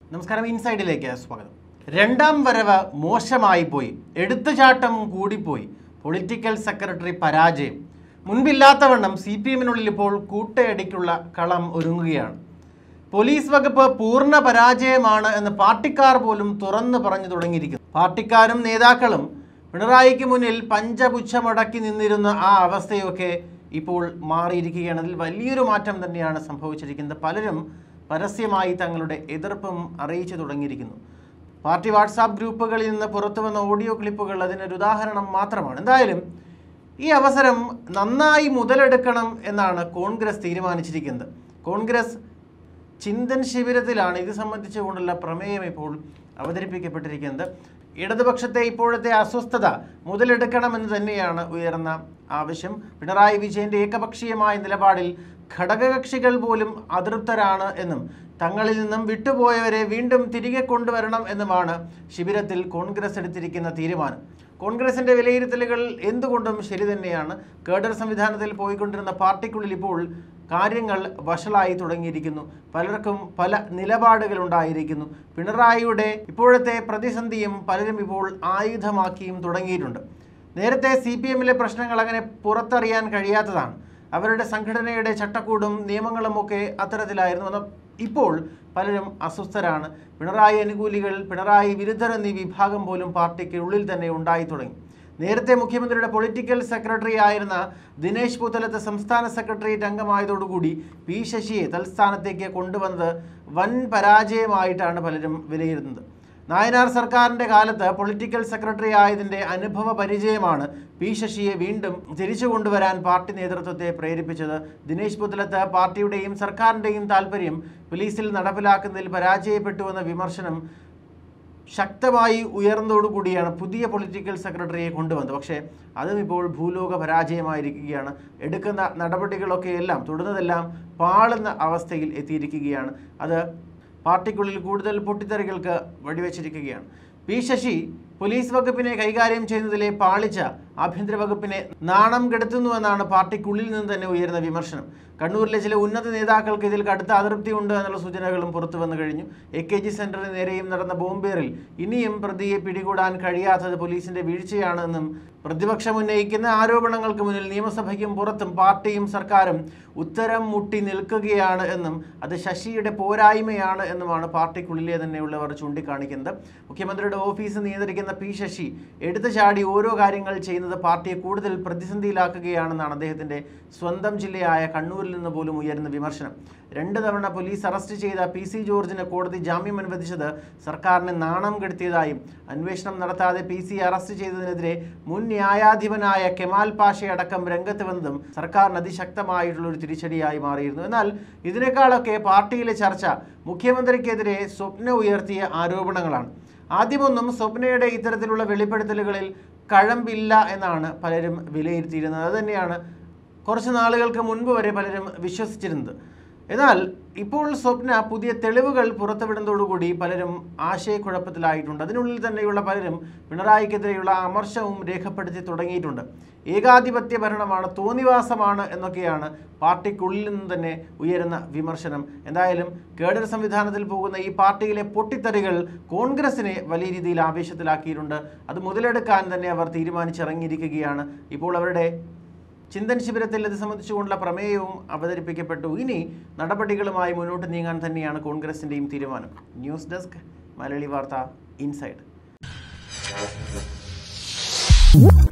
നമസ്കാരം ഇൻസൈഡിലേക്ക് സ്വാഗതം രണ്ടാം വരവ് മോശമായി പോയി എടുത്തുചാട്ടം കൂടിപ്പോയി പൊളിറ്റിക്കൽ സെക്രട്ടറി പരാജയം മുൻപില്ലാത്തവണ്ണം സി പി എമ്മിനുള്ളിൽ ഇപ്പോൾ കൂട്ടയടിക്കുള്ള കളം ഒരുങ്ങുകയാണ് പോലീസ് വകുപ്പ് പൂർണ്ണ പരാജയമാണ് എന്ന് പാർട്ടിക്കാർ പോലും തുറന്നു പറഞ്ഞു തുടങ്ങിയിരിക്കുന്നു പാർട്ടിക്കാരും നേതാക്കളും പിണറായിക്ക് മുന്നിൽ പഞ്ചപുച്ഛമടക്കി നിന്നിരുന്ന ആ അവസ്ഥയൊക്കെ ഇപ്പോൾ മാറിയിരിക്കുകയാണ് അതിൽ വലിയൊരു മാറ്റം തന്നെയാണ് സംഭവിച്ചിരിക്കുന്നത് പലരും പരസ്യമായി തങ്ങളുടെ എതിർപ്പും അറിയിച്ചു തുടങ്ങിയിരിക്കുന്നു പാർട്ടി വാട്സാപ്പ് ഗ്രൂപ്പുകളിൽ നിന്ന് പുറത്തു വന്ന ഓഡിയോ ക്ലിപ്പുകൾ അതിനൊരു ഉദാഹരണം മാത്രമാണ് എന്തായാലും ഈ അവസരം നന്നായി മുതലെടുക്കണം എന്നാണ് കോൺഗ്രസ് തീരുമാനിച്ചിരിക്കുന്നത് കോൺഗ്രസ് ചിന്തൻ ശിബിരത്തിലാണ് ഇത് സംബന്ധിച്ചുകൊണ്ടുള്ള പ്രമേയം ഇപ്പോൾ അവതരിപ്പിക്കപ്പെട്ടിരിക്കുന്നത് ഇടതുപക്ഷത്തെ ഇപ്പോഴത്തെ അസ്വസ്ഥത മുതലെടുക്കണമെന്ന് തന്നെയാണ് ഉയർന്ന ആവശ്യം പിണറായി വിജയന്റെ ഏകപക്ഷീയമായ നിലപാടിൽ ഘടകകക്ഷികൾ പോലും അതൃപ്തരാണ് എന്നും തങ്ങളിൽ നിന്നും വിട്ടുപോയവരെ വീണ്ടും തിരികെ കൊണ്ടുവരണം എന്നുമാണ് ശിബിരത്തിൽ കോൺഗ്രസ് എടുത്തിരിക്കുന്ന തീരുമാനം കോൺഗ്രസിന്റെ വിലയിരുത്തലുകൾ എന്തുകൊണ്ടും ശരി തന്നെയാണ് കേഡർ സംവിധാനത്തിൽ പോയിക്കൊണ്ടിരുന്ന പാർട്ടിക്കുള്ളിൽ ഇപ്പോൾ കാര്യങ്ങൾ വഷളായി തുടങ്ങിയിരിക്കുന്നു പലർക്കും പല നിലപാടുകൾ ഉണ്ടായിരിക്കുന്നു പിണറായിയുടെ ഇപ്പോഴത്തെ പ്രതിസന്ധിയും പലരും ഇപ്പോൾ ആയുധമാക്കിയും തുടങ്ങിയിട്ടുണ്ട് നേരത്തെ സി പി എമ്മിലെ പ്രശ്നങ്ങൾ അങ്ങനെ പുറത്തറിയാൻ കഴിയാത്തതാണ് അവരുടെ സംഘടനയുടെ ചട്ടക്കൂടും നിയമങ്ങളുമൊക്കെ അത്തരത്തിലായിരുന്നു എന്നാൽ ഇപ്പോൾ പലരും അസ്വസ്ഥരാണ് പിണറായി അനുകൂലികൾ പിണറായി വിരുദ്ധർ എന്നീ വിഭാഗം പോലും പാർട്ടിക്ക് ഉള്ളിൽ തന്നെ ഉണ്ടായി തുടങ്ങി നേരത്തെ മുഖ്യമന്ത്രിയുടെ പൊളിറ്റിക്കൽ സെക്രട്ടറി ആയിരുന്ന ദിനേശ് പുത്തലത്ത് സംസ്ഥാന സെക്രട്ടേറിയറ്റ് അംഗമായതോടുകൂടി പി ശശിയെ തൽസ്ഥാനത്തേക്ക് കൊണ്ടുവന്നത് വൻ പരാജയമായിട്ടാണ് പലരും വിലയിരുത്തുന്നത് നായനാർ സർക്കാരിന്റെ കാലത്ത് പൊളിറ്റിക്കൽ സെക്രട്ടറി ആയതിന്റെ അനുഭവ പരിചയമാണ് പി ശശിയെ വീണ്ടും തിരിച്ചു കൊണ്ടുവരാൻ പാർട്ടി നേതൃത്വത്തെ പ്രേരിപ്പിച്ചത് ദിനേശ് പുത്തലത്ത് പാർട്ടിയുടെയും സർക്കാരിന്റെയും താല്പര്യം പോലീസിൽ നടപ്പിലാക്കുന്നതിൽ പരാജയപ്പെട്ടുവെന്ന വിമർശനം ശക്തമായി ഉയർന്നതോടുകൂടിയാണ് പുതിയ പൊളിറ്റിക്കൽ സെക്രട്ടറിയെ കൊണ്ടുവന്നത് പക്ഷേ അതും ഇപ്പോൾ ഭൂലോക പരാജയമായിരിക്കുകയാണ് എടുക്കുന്ന നടപടികളൊക്കെ എല്ലാം തുടർന്നതെല്ലാം പാളുന്ന അവസ്ഥയിൽ എത്തിയിരിക്കുകയാണ് അത് പാർട്ടിക്കുള്ളിൽ കൂടുതൽ പൊട്ടിത്തെറികൾക്ക് വഴിവെച്ചിരിക്കുകയാണ് പി ശശി പോലീസ് വകുപ്പിനെ കൈകാര്യം ചെയ്യുന്നതിലെ പാളിച്ച ആഭ്യന്തര വകുപ്പിനെ നാണം കെടുത്തുന്നുവെന്നാണ് പാർട്ടിക്കുള്ളിൽ നിന്ന് തന്നെ ഉയരുന്ന വിമർശനം കണ്ണൂരിലെ ചില ഉന്നത നേതാക്കൾക്ക് ഇതിൽ കടുത്ത അതൃപ്തി ഉണ്ട് എന്നുള്ള സൂചനകളും പുറത്തു വന്നു കഴിഞ്ഞു എ കെ ജി സെന്ററിന് നേരെയും നടന്ന ബോംബേറിൽ ഇനിയും പ്രതിയെ പിടികൂടാൻ കഴിയാത്തത് പോലീസിന്റെ വീഴ്ചയാണെന്നും പ്രതിപക്ഷം ഉന്നയിക്കുന്ന ആരോപണങ്ങൾക്ക് മുന്നിൽ നിയമസഭയ്ക്കും പുറത്തും പാർട്ടിയും സർക്കാരും ഉത്തരം മുട്ടി നിൽക്കുകയാണ് എന്നും അത് ശശിയുടെ പോരായ്മയാണ് എന്നുമാണ് പാർട്ടിക്കുള്ളിലെ തന്നെയുള്ളവർ ചൂണ്ടിക്കാണിക്കുന്നത് മുഖ്യമന്ത്രിയുടെ ഓഫീസ് നിയന്ത്രിക്കുന്ന പി ശശി എടുത്തു ചാടി ഓരോ കാര്യങ്ങൾ ചെയ്യുന്നത് പാർട്ടിയെ കൂടുതൽ പ്രതിസന്ധിയിലാക്കുകയാണെന്നാണ് അദ്ദേഹത്തിന്റെ സ്വന്തം ജില്ലയായ കണ്ണൂരിൽ നിന്ന് പോലും ഉയരുന്ന വിമർശനം രണ്ട് തവണ പോലീസ് അറസ്റ്റ് ചെയ്ത പി സി ജോർജിന് കോടതി ജാമ്യം അനുവദിച്ചത് സർക്കാരിനെ നാണം കെടുത്തിയതായും അന്വേഷണം നടത്താതെ പി സി അറസ്റ്റ് ചെയ്തതിനെതിരെ മുൻ ന്യായാധിപനായ കെമാൽ പാഷയടക്കം രംഗത്ത് വന്നതും സർക്കാരിന് അതിശക്തമായിട്ടുള്ള ഒരു തിരിച്ചടിയായി മാറിയിരുന്നു എന്നാൽ ഇതിനേക്കാളൊക്കെ പാർട്ടിയിലെ ചർച്ച മുഖ്യമന്ത്രിക്കെതിരെ സ്വപ്ന ഉയർത്തിയ ആരോപണങ്ങളാണ് ആദ്യമൊന്നും സ്വപ്നയുടെ ഇത്തരത്തിലുള്ള വെളിപ്പെടുത്തലുകളിൽ കഴമ്പില്ല എന്നാണ് പലരും വിലയിരുത്തിയിരുന്നത് അതുതന്നെയാണ് കുറച്ച് നാളുകൾക്ക് മുൻപ് വരെ പലരും വിശ്വസിച്ചിരുന്നത് എന്നാൽ ഇപ്പോൾ സ്വപ്ന പുതിയ തെളിവുകൾ പുറത്തുവിടുന്നതോടുകൂടി പലരും ആശയക്കുഴപ്പത്തിലായിട്ടുണ്ട് അതിനുള്ളിൽ തന്നെയുള്ള പലരും പിണറായിക്കെതിരെയുള്ള അമർശവും രേഖപ്പെടുത്തി തുടങ്ങിയിട്ടുണ്ട് ഏകാധിപത്യ ഭരണമാണ് തോന്നിവാസമാണ് എന്നൊക്കെയാണ് പാർട്ടിക്കുള്ളിൽ നിന്ന് തന്നെ ഉയരുന്ന വിമർശനം എന്തായാലും കേഡർ സംവിധാനത്തിൽ പോകുന്ന ഈ പാർട്ടിയിലെ പൊട്ടിത്തെറികൾ കോൺഗ്രസിനെ വലിയ രീതിയിൽ ആവേശത്തിലാക്കിയിട്ടുണ്ട് അത് മുതലെടുക്കാൻ തന്നെ അവർ തീരുമാനിച്ചിറങ്ങിയിരിക്കുകയാണ് ഇപ്പോൾ അവരുടെ ചിന്തൻ ശിബിരത്തിൽ ഇത് സംബന്ധിച്ചുകൊണ്ടുള്ള പ്രമേയവും അവതരിപ്പിക്കപ്പെട്ടു ഇനി നടപടികളുമായി മുന്നോട്ട് നീങ്ങാൻ തന്നെയാണ് കോൺഗ്രസിന്റെയും തീരുമാനം ന്യൂസ് ഡെസ്ക് മലയാളി വാർത്ത ഇൻസൈഡ്